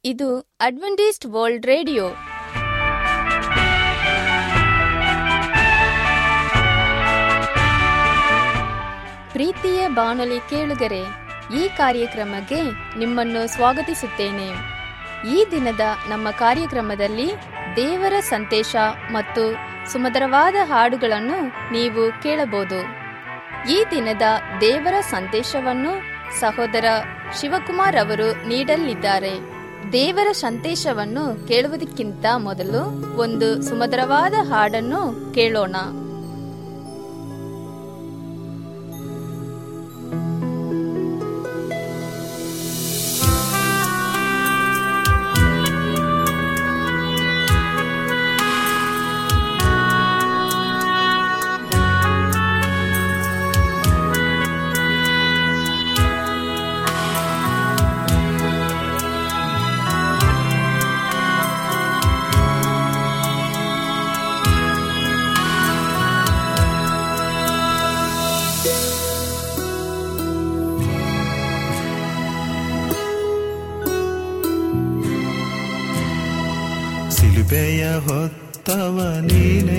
ಇದು Adventist world radio ಪ್ರೀತಿಯ ಬಾನುಲಿ ಕೇಳುಗರೆ ಈ ಕಾರ್ಯಕ್ರಮಕ್ಕೆ ನಿಮ್ಮನ್ನು ಸ್ವಾಗತಿಸುತ್ತೇನೆ ಈ ದಿನದ ನಮ್ಮ ಕಾರ್ಯಕ್ರಮದಲ್ಲಿ ದೇವರ ಸಂದೇಶ ಮತ್ತು ಸುಮಧುರವಾದ ಹಾಡುಗಳನ್ನು ನೀವು ಕೇಳಬಹುದು ಈ ದಿನದ ದೇವರ ಸಂದೇಶವನ್ನು ಸಹೋದರ ಶಿವಕುಮಾರ್ ಅವರು ನೀಡಲಿದ್ದಾರೆ ದೇವರ ಸಂದೇಶವನ್ನು ಕೇಳುವುದಕ್ಕಿಂತ ಮೊದಲು ಒಂದು ಸುಮಧುರವಾದ ಹಾಡನ್ನು ಕೇಳೋಣ ಸಿಲುಬೆಯ ಹೊತ್ತವ ನೀನೇ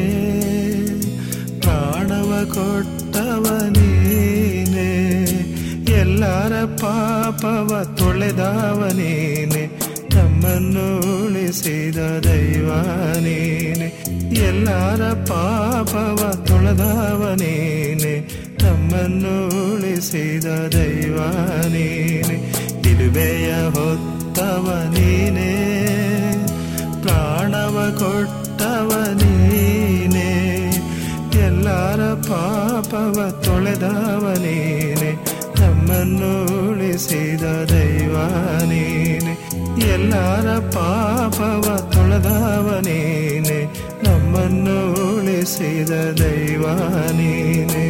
ಪ್ರಾಣವ ಕೊಟ್ಟವ ನೀನೇ ಎಲ್ಲರ ಪಾಪವ ತೊಳೆದವ ನೀನೆ ನಮ್ಮನ್ನು ಉಳಿಸಿದ ದೈವ ನೀನೆ ಎಲ್ಲರ ಪಾಪವ ತೊಳೆದವ ನೀನೆ ನಮ್ಮನ್ನು ಉಳಿಸಿದ ದೈವ ನೀನೆ ತಿರುಬೆಯ ಹೊತ್ತವ ನೀನೇ ಪ್ರಾಣವ ಕೊಟ್ಟವ ನೀನೆ ಎಲ್ಲರ ಪಾಪವ ತೊಳೆದವ ನೀನೆ ನಮ್ಮನ್ನು ಉಳಿಸಿದ ದೈವ ನೀನೆ ಎಲ್ಲರ ಪಾಪವ ತೊಳೆದವ ನೀನೆ ನಮ್ಮನ್ನು ಉಳಿಸಿದ ದೈವ ನೀನೆ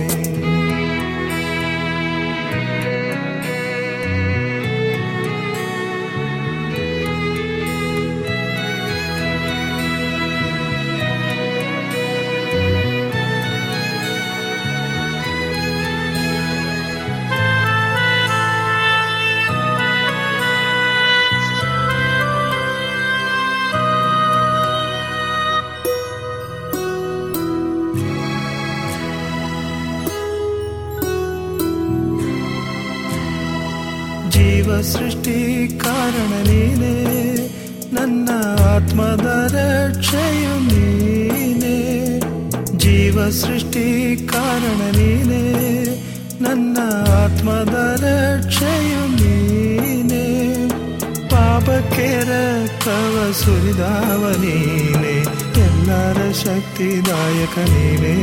ಜೀವ ಸೃಷ್ಟಿ ಕಾರಣ ನೀನೇ ನನ್ನ ಆತ್ಮದ ರಕ್ಷೆಯು ನೀನೇ ಜೀವ ಸೃಷ್ಟಿ ಕಾರಣ ನೀನೇ ನನ್ನ ಆತ್ಮದ ರಕ್ಷೆಯು ನೀನೇ ಪಾಪಕ್ಕೆ ರಕ್ತವ ಸುರಿದಾವ ನೀನೆ ಎಲ್ಲರ ಶಕ್ತಿದಾಯಕ ನೀನೇ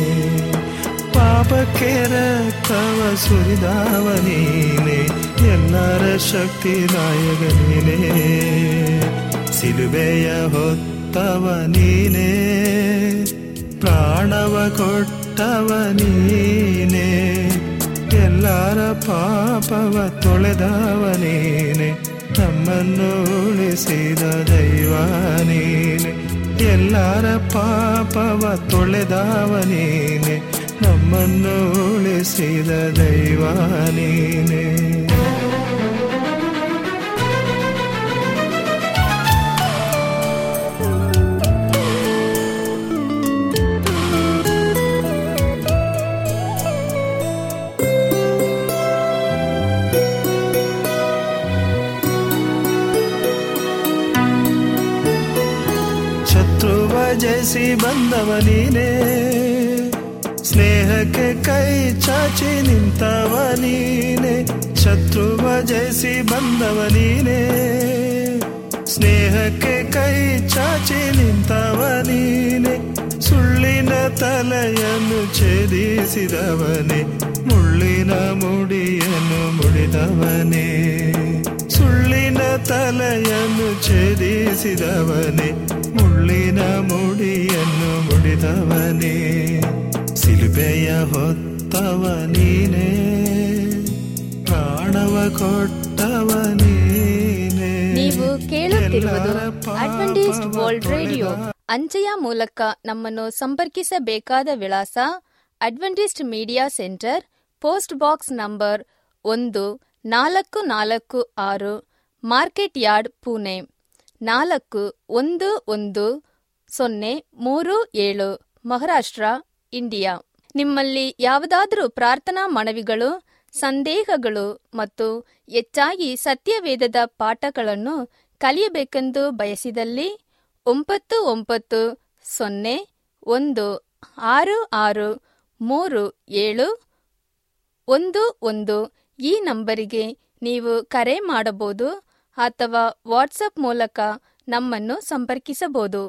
ಪಾಪಕ್ಕೆ ರಕ್ತವ ಸುರಿದಾವ ನೀನೆ ಎಲ್ಲರ ಶಕ್ತಿದಾಯಕ ನೀನೇ ಸಿಲುಬೆಯ ಹೊತ್ತವ ನೀನೇ ಪ್ರಾಣವ ಕೊಟ್ಟವ ನೀನೆ ಎಲ್ಲರ ಪಾಪವ ತೊಳೆದವ ನೀನೆ ನಮ್ಮನ್ನು ಉಳಿಸಿದ ದೈವ ನೀನೆ ಎಲ್ಲರ ಪಾಪವ ತೊಳೆದವ ನೀನೆ ನಮ್ಮನ್ನು ಉಳಿಸಿದ ದೈವ ನೀನೆ ಶತ್ರುವ ಜಯಿಸಿ ಬಂದವ ನೀನೇ ಸ್ನೇಹಕ್ಕೆ ಕೈ ಚಾಚಿ ನಿಂತವ ನೀನೆ ಶತ್ರುವ ಜಯಿಸಿ ಬಂದವ ನೀನೆ ಸ್ನೇಹಕ್ಕೆ ಕೈ ಚಾಚಿ ನಿಂತವ ನೀನೆ ಸುಳ್ಳಿನ ತಲೆಯನ್ನು ಛೇದಿಸಿದವನೇ ಮುಳ್ಳಿನ ಮುಡಿಯನ್ನು ಮುಡಿದವನೇ ಸುಳ್ಳಿನ ತಲೆಯನ್ನು ಛೇದಿಸಿದವನೇ ಮುಳ್ಳಿನ ಮುಡಿಯನ್ನು ಮುಡಿದವನೇ ಸಿಲುಬೆಯ ಹೊತ್ತವ ನೀನೇ ಪ್ರಾಣವ ಕೊಟ್ಟವ ನೀನೇ ನೀವು ಕೇಳುತ್ತಿರುವುದು ಎಲ್ಲರ ಪಾಪವ ಅಡ್ವೆಂಟಿಸ್ಟ್ ವರ್ಲ್ಡ್ ತೊಳೆದ ರೇಡಿಯೋ ಅಂಚೆಯ ಮೂಲಕ ನಮ್ಮನ್ನು ಸಂಪರ್ಕಿಸಬೇಕಾದ ವಿಳಾಸ Adventist media centre post box number ಒಂದು ನಾಲ್ಕು ನಾಲ್ಕು ಆರು ಮಾರ್ಕೆಟ್ ಯಾರ್ಡ್ ಪುಣೆ ನಾಲ್ಕು ಒಂದು ಒಂದು ಸೊನ್ನೆ ಮೂರು ಏಳು ಮಹಾರಾಷ್ಟ್ರ ಇಂಡಿಯಾ ನಿಮ್ಮಲ್ಲಿ ಯಾವುದಾದರೂ ಪ್ರಾರ್ಥನಾ ಮನವಿಗಳು ಸಂದೇಹಗಳು ಮತ್ತು ಹೆಚ್ಚಾಗಿ ಸತ್ಯವೇದದ ಪಾಠಗಳನ್ನು ಕಲಿಯಬೇಕೆಂದು ಬಯಸಿದಲ್ಲಿ ಒಂಬತ್ತು ಒಂಬತ್ತು ಸೊನ್ನೆ ಒಂದು ಆರು ಆರು ಮೂರು ಏಳು ಒಂದು ಒಂದು ಈ ನಂಬರಿಗೆ ನೀವು ಕರೆ ಮಾಡಬಹುದು ಅಥವಾ ವಾಟ್ಸಪ್ ಮೂಲಕ ನಮ್ಮನ್ನು ಸಂಪರ್ಕಿಸಬಹುದು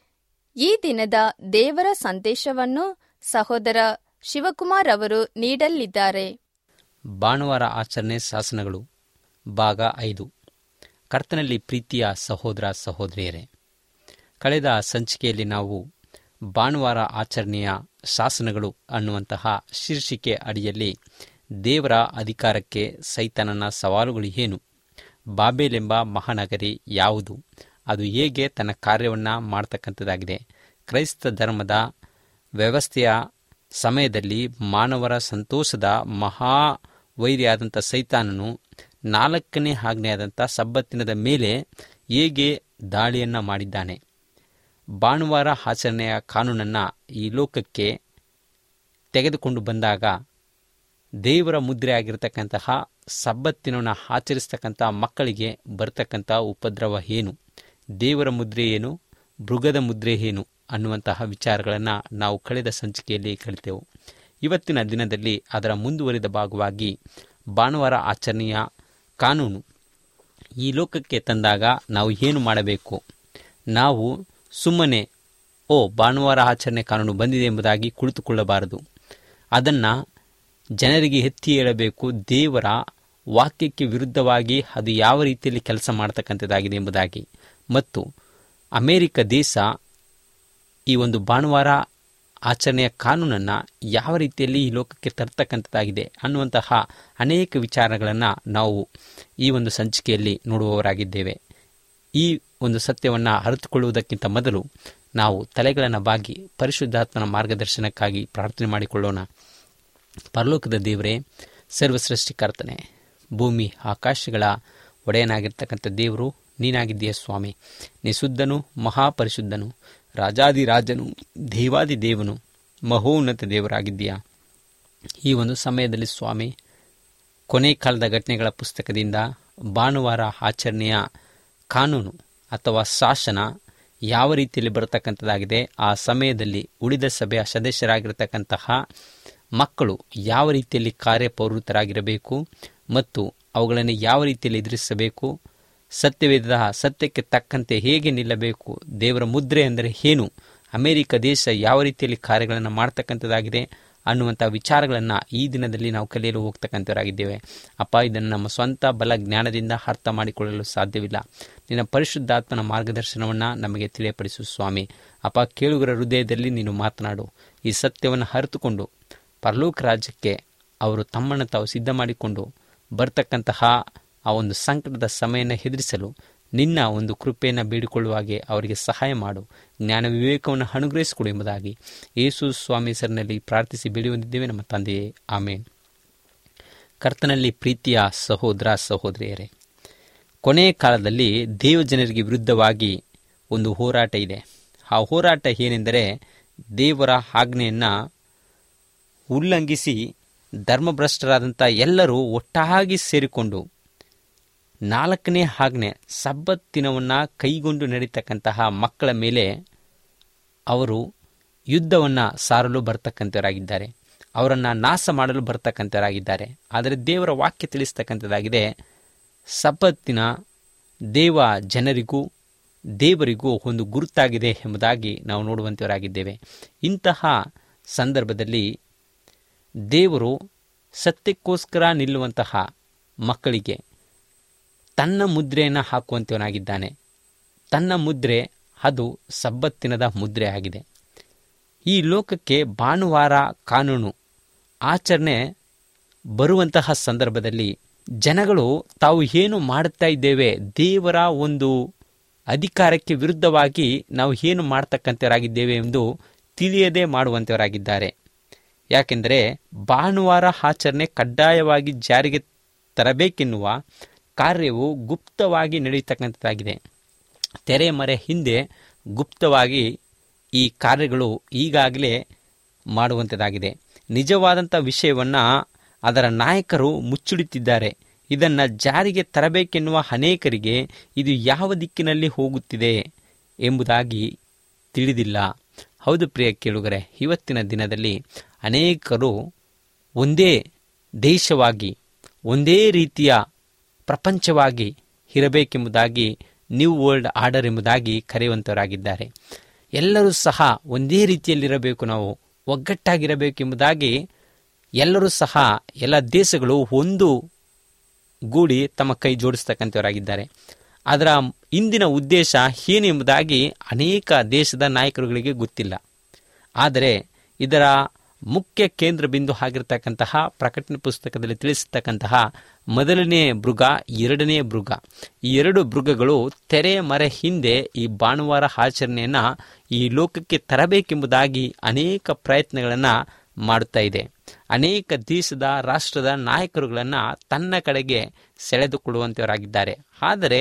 ಈ ದಿನದ ದೇವರ ಸಂದೇಶವನ್ನು ಸಹೋದರ ಶಿವಕುಮಾರ್ ಅವರು ನೀಡಲಿದ್ದಾರೆ ಭಾನುವಾರ ಆಚರಣೆ ಶಾಸನಗಳು ಭಾಗ ಐದು ಕರ್ತನಲ್ಲಿ ಪ್ರೀತಿಯ ಸಹೋದರ ಸಹೋದರಿಯರೇ ಕಳೆದ ಸಂಚಿಕೆಯಲ್ಲಿ ನಾವು ಭಾನುವಾರ ಆಚರಣೆಯ ಶಾಸನಗಳು ಅನ್ನುವಂತಹ ಶೀರ್ಷಿಕೆ ಅಡಿಯಲ್ಲಿ ದೇವರ ಅಧಿಕಾರಕ್ಕೆ ಸೈತನನ ಸವಾಲುಗಳು ಏನು ಬಾಬೇಲೆಂಬ ಮಹಾನಗರಿ ಯಾವುದು ಅದು ಹೇಗೆ ತನ್ನ ಕಾರ್ಯವನ್ನು ಮಾಡ್ತಕ್ಕಂಥದ್ದಾಗಿದೆ ಕ್ರೈಸ್ತ ಧರ್ಮದ ವ್ಯವಸ್ಥೆಯ ಸಮಯದಲ್ಲಿ ಮಾನವರ ಸಂತೋಷದ ಮಹಾ ವೈರಿಯಾದಂಥ ಸೈತಾನನು ನಾಲ್ಕನೇ ಆಜ್ಞೆಯಾದಂಥ ಸಬ್ಬತ್ತಿನದ ಮೇಲೆ ಹೇಗೆ ದಾಳಿಯನ್ನು ಮಾಡಿದ್ದಾನೆ ಭಾನುವಾರ ಆಚರಣೆಯ ಕಾನೂನನ್ನು ಈ ಲೋಕಕ್ಕೆ ತೆಗೆದುಕೊಂಡು ಬಂದಾಗ ದೇವರ ಮುದ್ರೆ ಆಗಿರತಕ್ಕಂತಹ ಸಬ್ಬತ್ತಿನವನ್ನು ಆಚರಿಸ್ತಕ್ಕಂಥ ಮಕ್ಕಳಿಗೆ ಬರ್ತಕ್ಕಂಥ ಉಪದ್ರವ ಏನು ದೇವರ ಮುದ್ರೆ ಏನು ಮೃಗದ ಮುದ್ರೆ ಏನು ಅನ್ನುವಂತಹ ವಿಚಾರಗಳನ್ನು ನಾವು ಕಳೆದ ಸಂಚಿಕೆಯಲ್ಲಿ ಕಲಿತೆವು ಇವತ್ತಿನ ದಿನದಲ್ಲಿ ಅದರ ಮುಂದುವರಿದ ಭಾಗವಾಗಿ ಭಾನುವಾರ ಆಚರಣೆಯ ಕಾನೂನು ಈ ಲೋಕಕ್ಕೆ ತಂದಾಗ ನಾವು ಏನು ಮಾಡಬೇಕು ನಾವು ಸುಮ್ಮನೆ ಓ ಭಾನುವಾರ ಆಚರಣೆ ಕಾನೂನು ಬಂದಿದೆ ಎಂಬುದಾಗಿ ಕುಳಿತುಕೊಳ್ಳಬಾರದು ಅದನ್ನು ಜನರಿಗೆ ಎತ್ತಿ ಹೇಳಬೇಕು ದೇವರ ವಾಕ್ಯಕ್ಕೆ ವಿರುದ್ಧವಾಗಿ ಅದು ಯಾವ ರೀತಿಯಲ್ಲಿ ಕೆಲಸ ಮಾಡ್ತಕ್ಕಂಥದ್ದಾಗಿದೆ ಎಂಬುದಾಗಿ ಮತ್ತು ಅಮೇರಿಕ ದೇಶ ಈ ಒಂದು ಭಾನುವಾರ ಆಚರಣೆಯ ಕಾನೂನನ್ನು ಯಾವ ರೀತಿಯಲ್ಲಿ ಈ ಲೋಕಕ್ಕೆ ತರ್ತಕ್ಕಂಥದ್ದಾಗಿದೆ ಅನ್ನುವಂತಹ ಅನೇಕ ವಿಚಾರಗಳನ್ನು ನಾವು ಈ ಒಂದು ಸಂಚಿಕೆಯಲ್ಲಿ ನೋಡುವವರಾಗಿದ್ದೇವೆ ಈ ಒಂದು ಸತ್ಯವನ್ನು ಅರಿತುಕೊಳ್ಳುವುದಕ್ಕಿಂತ ಮೊದಲು ನಾವು ತಲೆಗಳನ್ನು ಬಾಗಿ ಪರಿಶುದ್ಧಾತ್ಮನ ಮಾರ್ಗದರ್ಶನಕ್ಕಾಗಿ ಪ್ರಾರ್ಥನೆ ಮಾಡಿಕೊಳ್ಳೋಣ ಪರಲೋಕದ ದೇವರೇ ಸರ್ವಸೃಷ್ಟಿಕರ್ತನೆ ಭೂಮಿ ಆಕಾಶಗಳ ಒಡೆಯನಾಗಿರ್ತಕ್ಕಂಥ ದೇವರು ನೀನಾಗಿದ್ದೀಯ ಸ್ವಾಮಿ ನೀ ಶುದ್ಧನು ಮಹಾಪರಿಶುದ್ಧನು ರಾಜಾದಿರಾಜನು ದೇವಾದಿ ದೇವನು ಮಹೋನ್ನತ ದೇವರಾಗಿದ್ದೀಯಾ ಈ ಒಂದು ಸಮಯದಲ್ಲಿ ಸ್ವಾಮಿ ಕೊನೆ ಕಾಲದ ಘಟನೆಗಳ ಪುಸ್ತಕದಿಂದ ಭಾನುವಾರ ಆಚರಣೆಯ ಕಾನೂನು ಅಥವಾ ಶಾಸನ ಯಾವ ರೀತಿಯಲ್ಲಿ ಬರತಕ್ಕಂಥದ್ದಾಗಿದೆ ಆ ಸಮಯದಲ್ಲಿ ಉಳಿದ ಸಭೆಯ ಸದಸ್ಯರಾಗಿರ್ತಕ್ಕಂತಹ ಮಕ್ಕಳು ಯಾವ ರೀತಿಯಲ್ಲಿ ಕಾರ್ಯಪ್ರವೃತ್ತರಾಗಿರಬೇಕು ಮತ್ತು ಅವುಗಳನ್ನು ಯಾವ ರೀತಿಯಲ್ಲಿ ಎದುರಿಸಬೇಕು ಸತ್ಯವೇದ ಸತ್ಯಕ್ಕೆ ತಕ್ಕಂತೆ ಹೇಗೆ ನಿಲ್ಲಬೇಕು ದೇವರ ಮುದ್ರೆ ಅಂದರೆ ಏನು ಅಮೆರಿಕ ದೇಶ ಯಾವ ರೀತಿಯಲ್ಲಿ ಕಾರ್ಯಗಳನ್ನು ಮಾಡ್ತಕ್ಕಂಥದ್ದಾಗಿದೆ ಅನ್ನುವಂಥ ವಿಚಾರಗಳನ್ನು ಈ ದಿನದಲ್ಲಿ ನಾವು ಕಲಿಯಲು ಹೋಗ್ತಕ್ಕಂಥವರಾಗಿದ್ದೇವೆ ಅಪ್ಪ ಇದನ್ನು ನಮ್ಮ ಸ್ವಂತ ಬಲ ಜ್ಞಾನದಿಂದ ಅರ್ಥ ಮಾಡಿಕೊಳ್ಳಲು ಸಾಧ್ಯವಿಲ್ಲ ನಿನ್ನ ಪರಿಶುದ್ಧಾತ್ಮನ ಮಾರ್ಗದರ್ಶನವನ್ನು ನಮಗೆ ತಿಳಿಯಪಡಿಸು ಸ್ವಾಮಿ ಅಪ್ಪ ಕೇಳುಗರ ಹೃದಯದಲ್ಲಿ ನೀನು ಮಾತನಾಡು ಈ ಸತ್ಯವನ್ನು ಅರಿತುಕೊಂಡು ಪರಲೋಕ ರಾಜ್ಯಕ್ಕೆ ಅವರು ತಮ್ಮನ್ನು ತಾವು ಸಿದ್ಧ ಮಾಡಿಕೊಂಡು ಬರ್ತಕ್ಕಂತಹ ಆ ಒಂದು ಸಂಕಟದ ಸಮಯನ ಹೆದರಿಸಲು ನಿನ್ನ ಒಂದು ಕೃಪೆಯನ್ನು ಬೇಡಿಕೊಳ್ಳುವ ಹಾಗೆ ಅವರಿಗೆ ಸಹಾಯ ಮಾಡು ಜ್ಞಾನ ವಿವೇಕವನ್ನು ಅನುಗ್ರಹಿಸಿಕೊಡು ಎಂಬುದಾಗಿ ಯೇಸು ಸ್ವಾಮಿ ಹೆಸರಿನಲ್ಲಿ ಪ್ರಾರ್ಥಿಸಿ ಬೇಡಿ ಹೊಂದಿದ್ದೇವೆ ನಮ್ಮ ತಂದೆಯೇ ಆಮೇನ್ ಕರ್ತನಲ್ಲಿ ಪ್ರೀತಿಯ ಸಹೋದರ ಸಹೋದರಿಯರೇ ಕೊನೆಯ ಕಾಲದಲ್ಲಿ ದೇವಜನರಿಗೆ ವಿರುದ್ಧವಾಗಿ ಒಂದು ಹೋರಾಟ ಇದೆ ಆ ಹೋರಾಟ ಏನೆಂದರೆ ದೇವರ ಆಜ್ಞೆಯನ್ನು ಉಲ್ಲಂಘಿಸಿ ಧರ್ಮಭ್ರಷ್ಟರಾದಂಥ ಎಲ್ಲರೂ ಒಟ್ಟಾಗಿ ಸೇರಿಕೊಂಡು ನಾಲ್ಕನೇ ಆಜ್ಞೆ ಸಬ್ಬತ್ತಿನವನ್ನು ಕೈಗೊಂಡು ನಡೀತಕ್ಕಂತಹ ಮಕ್ಕಳ ಮೇಲೆ ಅವರು ಯುದ್ಧವನ್ನು ಸಾರಲು ಬರ್ತಕ್ಕಂಥವರಾಗಿದ್ದಾರೆ ಅವರನ್ನು ನಾಶ ಮಾಡಲು ಬರ್ತಕ್ಕಂಥವರಾಗಿದ್ದಾರೆ ಆದರೆ ದೇವರ ವಾಕ್ಯ ತಿಳಿಸ್ತಕ್ಕಂಥದ್ದಾಗಿದೆ ಸಬ್ಬತ್ತಿನ ದೇವ ಜನರಿಗೂ ದೇವರಿಗೂ ಒಂದು ಗುರುತಾಗಿದೆ ಎಂಬುದಾಗಿ ನಾವು ನೋಡುವಂಥವರಾಗಿದ್ದೇವೆ ಇಂತಹ ಸಂದರ್ಭದಲ್ಲಿ ದೇವರು ಸತ್ಯಕ್ಕೋಸ್ಕರ ನಿಲ್ಲುವಂತಹ ಮಕ್ಕಳಿಗೆ ತನ್ನ ಮುದ್ರೆಯನ್ನು ಹಾಕುವಂತವನಾಗಿದ್ದಾನೆ ತನ್ನ ಮುದ್ರೆ ಅದು ಸಬ್ಬತ್ತಿನದ ಮುದ್ರೆ ಆಗಿದೆ ಈ ಲೋಕಕ್ಕೆ ಭಾನುವಾರ ಕಾನೂನು ಆಚರಣೆ ಬರುವಂತಹ ಸಂದರ್ಭದಲ್ಲಿ ಜನಗಳು ತಾವು ಏನು ಮಾಡುತ್ತಾ ಇದ್ದೇವೆ ದೇವರ ಒಂದು ಅಧಿಕಾರಕ್ಕೆ ವಿರುದ್ಧವಾಗಿ ನಾವು ಏನು ಮಾಡ್ತಕ್ಕಂಥವರಾಗಿದ್ದೇವೆ ಎಂದು ತಿಳಿಯದೇ ಮಾಡುವಂಥವರಾಗಿದ್ದಾರೆ ಯಾಕೆಂದರೆ ಭಾನುವಾರ ಆಚರಣೆ ಕಡ್ಡಾಯವಾಗಿ ಜಾರಿಗೆ ತರಬೇಕೆನ್ನುವ ಕಾರ್ಯವು ಗುಪ್ತವಾಗಿ ನಡೆಯತಕ್ಕಂಥದ್ದಾಗಿದೆ ತೆರೆ ಮರೆ ಹಿಂದೆ ಗುಪ್ತವಾಗಿ ಈ ಕಾರ್ಯಗಳು ಈಗಾಗಲೇ ಮಾಡುವಂಥದ್ದಾಗಿದೆ ನಿಜವಾದಂಥ ವಿಷಯವನ್ನು ಅದರ ನಾಯಕರು ಮುಚ್ಚುಡುತ್ತಿದ್ದಾರೆ ಇದನ್ನು ಜಾರಿಗೆ ತರಬೇಕೆನ್ನುವ ಅನೇಕರಿಗೆ ಇದು ಯಾವ ದಿಕ್ಕಿನಲ್ಲಿ ಹೋಗುತ್ತಿದೆ ಎಂಬುದಾಗಿ ತಿಳಿದಿಲ್ಲ ಹೌದು ಪ್ರಿಯ ಕೇಳುಗರೆ ಇವತ್ತಿನ ದಿನದಲ್ಲಿ ಅನೇಕರು ಒಂದೇ ದೇಶವಾಗಿ ಒಂದೇ ರೀತಿಯ ಪ್ರಪಂಚವಾಗಿ ಇರಬೇಕೆಂಬುದಾಗಿ ನ್ಯೂ ವರ್ಲ್ಡ್ ಆರ್ಡರ್ ಎಂಬುದಾಗಿ ಕರೆಯುವಂತವರಾಗಿದ್ದಾರೆ ಎಲ್ಲರೂ ಸಹ ಒಂದೇ ರೀತಿಯಲ್ಲಿರಬೇಕು ನಾವು ಒಗ್ಗಟ್ಟಾಗಿರಬೇಕೆಂಬುದಾಗಿ ಎಲ್ಲರೂ ಸಹ ಎಲ್ಲ ದೇಶಗಳು ಒಂದು ಗೂಡಿ ತಮ್ಮ ಕೈ ಜೋಡಿಸ್ತಕ್ಕಂಥವರಾಗಿದ್ದಾರೆ ಅದರ ಇಂದಿನ ಉದ್ದೇಶ ಏನೆಂಬುದಾಗಿ ಅನೇಕ ದೇಶದ ನಾಯಕರುಗಳಿಗೆ ಗೊತ್ತಿಲ್ಲ ಆದರೆ ಇದರ ಮುಖ್ಯ ಕೇಂದ್ರ ಬಿಂದು ಆಗಿರತಕ್ಕಂತಹ ಪ್ರಕಟಣೆ ಪುಸ್ತಕದಲ್ಲಿ ತಿಳಿಸತಕ್ಕಂತಹ ಮೊದಲನೇ ಮೃಗ ಎರಡನೇ ಮೃಗ ಈ ಎರಡು ಮೃಗಗಳು ತೆರೆ ಮರೆ ಹಿಂದೆ ಈ ಭಾನುವಾರ ಆಚರಣೆಯನ್ನು ಈ ಲೋಕಕ್ಕೆ ತರಬೇಕೆಂಬುದಾಗಿ ಅನೇಕ ಪ್ರಯತ್ನಗಳನ್ನು ಮಾಡುತ್ತಾ ಇದೆ ಅನೇಕ ದೇಶದ ರಾಷ್ಟ್ರದ ನಾಯಕರುಗಳನ್ನು ತನ್ನ ಕಡೆಗೆ ಸೆಳೆದುಕೊಳ್ಳುವಂತವರಾಗಿದ್ದಾರೆ ಆದರೆ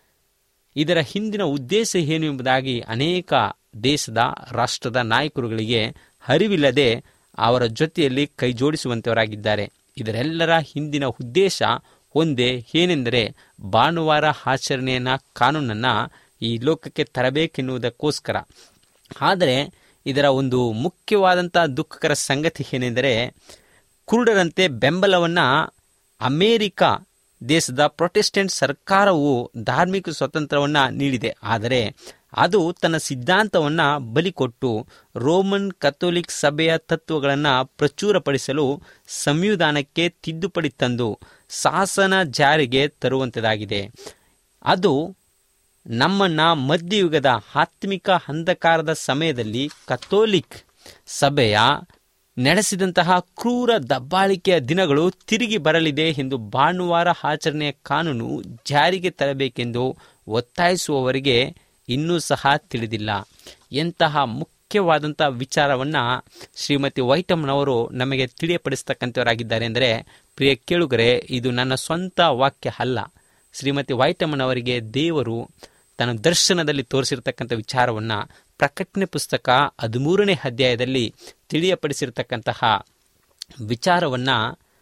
ಇದರ ಹಿಂದಿನ ಉದ್ದೇಶ ಏನು ಎಂಬುದಾಗಿ ಅನೇಕ ದೇಶದ ರಾಷ್ಟ್ರದ ನಾಯಕರುಗಳಿಗೆ ಅರಿವಿಲ್ಲದೆ ಅವರ ಜೊತೆಯಲ್ಲಿ ಕೈ ಜೋಡಿಸುವಂತವರಾಗಿದ್ದಾರೆ ಇದರೆಲ್ಲರ ಹಿಂದಿನ ಉದ್ದೇಶ ಒಂದೇ ಏನೆಂದರೆ ಭಾನುವಾರ ಆಚರಣೆಯನ್ನ ಕಾನೂನನ್ನು ಈ ಲೋಕಕ್ಕೆ ತರಬೇಕೆನ್ನುವುದಕ್ಕೋಸ್ಕರ ಆದರೆ ಇದರ ಒಂದು ಮುಖ್ಯವಾದಂಥ ದುಃಖಕರ ಸಂಗತಿ ಏನೆಂದರೆ ಕುರುಡರಂತೆ ಬೆಂಬಲವನ್ನು ಅಮೇರಿಕ ದೇಶದ ಪ್ರೊಟೆಸ್ಟೆಂಟ್ ಸರ್ಕಾರವು ಧಾರ್ಮಿಕ ಸ್ವಾತಂತ್ರ್ಯವನ್ನು ನೀಡಿದೆ ಆದರೆ ಅದು ತನ್ನ ಸಿದ್ಧಾಂತವನ್ನು ಬಲಿಕೊಟ್ಟು ರೋಮನ್ ಕಥೋಲಿಕ್ ಸಭೆಯ ತತ್ವಗಳನ್ನು ಪ್ರಚುರಪಡಿಸಲು ಸಂವಿಧಾನಕ್ಕೆ ತಿದ್ದುಪಡಿ ತಂದು ಶಾಸನ ಜಾರಿಗೆ ತರುವಂಥದ್ದಾಗಿದೆ ಅದು ನಮ್ಮನ್ನ ಮಧ್ಯಯುಗದ ಆತ್ಮಿಕ ಅಂಧಕಾರದ ಸಮಯದಲ್ಲಿ ಕಥೋಲಿಕ್ ಸಭೆಯ ನಡೆಸಿದಂತಹ ಕ್ರೂರ ದಬ್ಬಾಳಿಕೆಯ ದಿನಗಳು ತಿರುಗಿ ಬರಲಿದೆ ಎಂದು ಭಾನುವಾರ ಆಚರಣೆಯ ಕಾನೂನು ಜಾರಿಗೆ ತರಬೇಕೆಂದು ಒತ್ತಾಯಿಸುವವರಿಗೆ ಇನ್ನೂ ಸಹ ತಿಳಿದಿಲ್ಲ ಎಂತಹ ಮುಖ್ಯವಾದಂಥ ವಿಚಾರವನ್ನು ಶ್ರೀಮತಿ ವೈಟಮ್ನವರು ನಮಗೆ ತಿಳಿಯಪಡಿಸ್ತಕ್ಕಂಥವರಾಗಿದ್ದಾರೆ ಅಂದರೆ ಪ್ರಿಯ ಕೇಳುಗರೆ ಇದು ನನ್ನ ಸ್ವಂತ ವಾಕ್ಯ ಅಲ್ಲ ಶ್ರೀಮತಿ ವೈಟಮ್ಮನವರಿಗೆ ದೇವರು ತನ್ನ ದರ್ಶನದಲ್ಲಿ ತೋರಿಸಿರ್ತಕ್ಕಂಥ ವಿಚಾರವನ್ನು ಪ್ರಕಟಣೆ ಪುಸ್ತಕ ಹದಿಮೂರನೇ ಅಧ್ಯಾಯದಲ್ಲಿ ತಿಳಿಯಪಡಿಸಿರ್ತಕ್ಕಂತಹ ವಿಚಾರವನ್ನು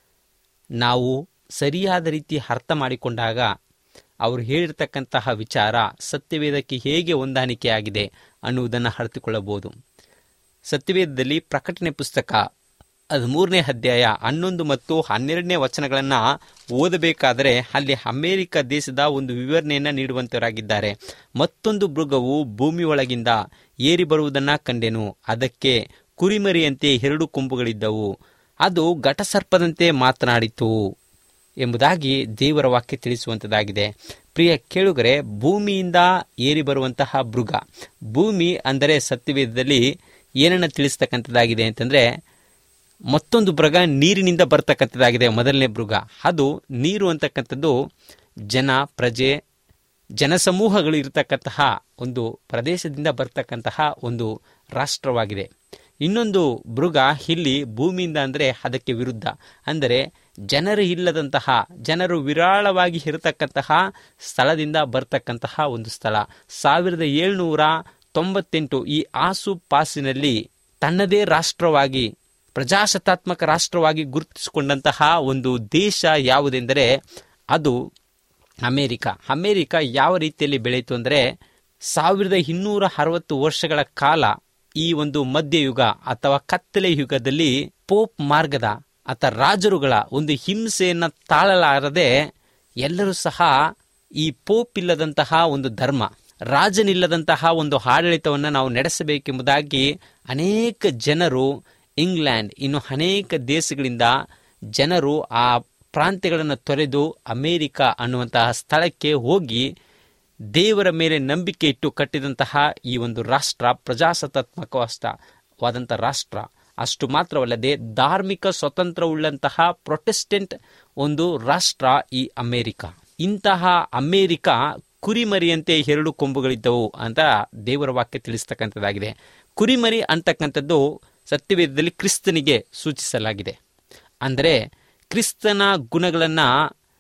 ನಾವು ಸರಿಯಾದ ರೀತಿ ಅರ್ಥ ಮಾಡಿಕೊಂಡಾಗ ಅವರು ಹೇಳಿರ್ತಕ್ಕಂತಹ ವಿಚಾರ ಸತ್ಯವೇದಕ್ಕೆ ಹೇಗೆ ಹೊಂದಾಣಿಕೆಯಾಗಿದೆ ಅನ್ನುವುದನ್ನು ಅರಿತುಕೊಳ್ಳಬಹುದು ಸತ್ಯವೇದದಲ್ಲಿ ಪ್ರಕಟಣೆ ಪುಸ್ತಕ ಹದಿಮೂರನೇ ಅಧ್ಯಾಯ ಹನ್ನೊಂದು ಮತ್ತು ಹನ್ನೆರಡನೇ ವಚನಗಳನ್ನು ಓದಬೇಕಾದರೆ ಅಲ್ಲಿ ಅಮೆರಿಕ ದೇಶದ ಒಂದು ವಿವರಣೆಯನ್ನು ನೀಡುವಂತವರಾಗಿದ್ದಾರೆ ಮತ್ತೊಂದು ಮೃಗವು ಭೂಮಿಯೊಳಗಿಂದ ಏರಿ ಬರುವುದನ್ನು ಕಂಡೆನು ಅದಕ್ಕೆ ಕುರಿಮರಿಯಂತೆ ಎರಡು ಕೊಂಬುಗಳಿದ್ದವು ಅದು ಘಟಸರ್ಪದಂತೆ ಮಾತನಾಡಿತು ಎಂಬುದಾಗಿ ದೇವರ ವಾಕ್ಯ ತಿಳಿಸುವಂಥದ್ದಾಗಿದೆ ಪ್ರಿಯ ಕೇಳುಗರೆ ಭೂಮಿಯಿಂದ ಏರಿ ಬರುವಂತಹ ಮೃಗ ಭೂಮಿ ಅಂದರೆ ಸತ್ಯವೇದದಲ್ಲಿ ಏನನ್ನು ತಿಳಿಸ್ತಕ್ಕಂಥದ್ದಾಗಿದೆ ಅಂತಂದರೆ ಮತ್ತೊಂದು ಮೃಗ ನೀರಿನಿಂದ ಬರ್ತಕ್ಕಂಥದ್ದಾಗಿದೆ ಮೊದಲನೇ ಮೃಗ ಅದು ನೀರು ಅಂತಕ್ಕಂಥದ್ದು ಜನ ಪ್ರಜೆ ಜನಸಮೂಹಗಳು ಇರತಕ್ಕಂತಹ ಒಂದು ಪ್ರದೇಶದಿಂದ ಬರ್ತಕ್ಕಂತಹ ಒಂದು ರಾಷ್ಟ್ರವಾಗಿದೆ ಇನ್ನೊಂದು ಮೃಗ ಇಲ್ಲಿ ಭೂಮಿಯಿಂದ ಅಂದರೆ ಅದಕ್ಕೆ ವಿರುದ್ಧ ಅಂದರೆ ಜನರು ಇಲ್ಲದಂತಹ ಜನರು ವಿರಾಳವಾಗಿ ಇರತಕ್ಕಂತಹ ಸ್ಥಳದಿಂದ ಬರ್ತಕ್ಕಂತಹ ಒಂದು ಸ್ಥಳ ಸಾವಿರದ ಏಳ್ನೂರ ತೊಂಬತ್ತೆಂಟು ಈ ಆಸು ಪಾಸಿನಲ್ಲಿ ತನ್ನದೇ ರಾಷ್ಟ್ರವಾಗಿ ಪ್ರಜಾಸತ್ತಾತ್ಮಕ ರಾಷ್ಟ್ರವಾಗಿ ಗುರುತಿಸಿಕೊಂಡಂತಹ ಒಂದು ದೇಶ ಯಾವುದೆಂದರೆ ಅದು ಅಮೇರಿಕ ಅಮೇರಿಕ ಯಾವ ರೀತಿಯಲ್ಲಿ ಬೆಳೆಯಿತು ಅಂದರೆ ಸಾವಿರದ ಇನ್ನೂರ ಅರವತ್ತು ವರ್ಷಗಳ ಕಾಲ ಈ ಒಂದು ಮಧ್ಯಯುಗ ಅಥವಾ ಕತ್ತಲೆ ಯುಗದಲ್ಲಿ ಪೋಪ್ ಮಾರ್ಗದ ಅಥವಾ ರಾಜರುಗಳ ಒಂದು ಹಿಂಸೆಯನ್ನು ತಾಳಲಾರದೆ ಎಲ್ಲರೂ ಸಹ ಈ ಪೋಪ್ ಇಲ್ಲದಂತಹ ಒಂದು ಧರ್ಮ ರಾಜನಿಲ್ಲದಂತಹ ಒಂದು ಆಡಳಿತವನ್ನು ನಾವು ನಡೆಸಬೇಕೆಂಬುದಾಗಿ ಅನೇಕ ಜನರು ಇಂಗ್ಲೆಂಡ್ ಇನ್ನು ಅನೇಕ ದೇಶಗಳಿಂದ ಜನರು ಆ ಪ್ರಾಂತ್ಯಗಳನ್ನು ತೊರೆದು ಅಮೇರಿಕ ಅನ್ನುವಂತಹ ಸ್ಥಳಕ್ಕೆ ಹೋಗಿ ದೇವರ ಮೇಲೆ ನಂಬಿಕೆ ಇಟ್ಟು ಕಟ್ಟಿದಂತಹ ಈ ಒಂದು ರಾಷ್ಟ್ರ ಪ್ರಜಾಸತ್ತಾತ್ಮಕವಾದಂಥ ರಾಷ್ಟ್ರ ಅಷ್ಟು ಮಾತ್ರವಲ್ಲದೆ ಧಾರ್ಮಿಕ ಸ್ವತಂತ್ರವುಳ್ಳಂತಹ ಪ್ರೊಟೆಸ್ಟೆಂಟ್ ಒಂದು ರಾಷ್ಟ್ರ ಈ ಅಮೇರಿಕ ಇಂತಹ ಅಮೇರಿಕ ಕುರಿಮರಿಯಂತೆ ಎರಡು ಕೊಂಬುಗಳಿದ್ದವು ಅಂತ ದೇವರ ವಾಕ್ಯ ತಿಳಿಸ್ತಕ್ಕಂಥದ್ದಾಗಿದೆ ಕುರಿಮರಿ ಅಂತಕ್ಕಂಥದ್ದು ಸತ್ಯವೇದದಲ್ಲಿ ಕ್ರಿಸ್ತನಿಗೆ ಸೂಚಿಸಲಾಗಿದೆ ಅಂದರೆ ಕ್ರಿಸ್ತನ ಗುಣಗಳನ್ನು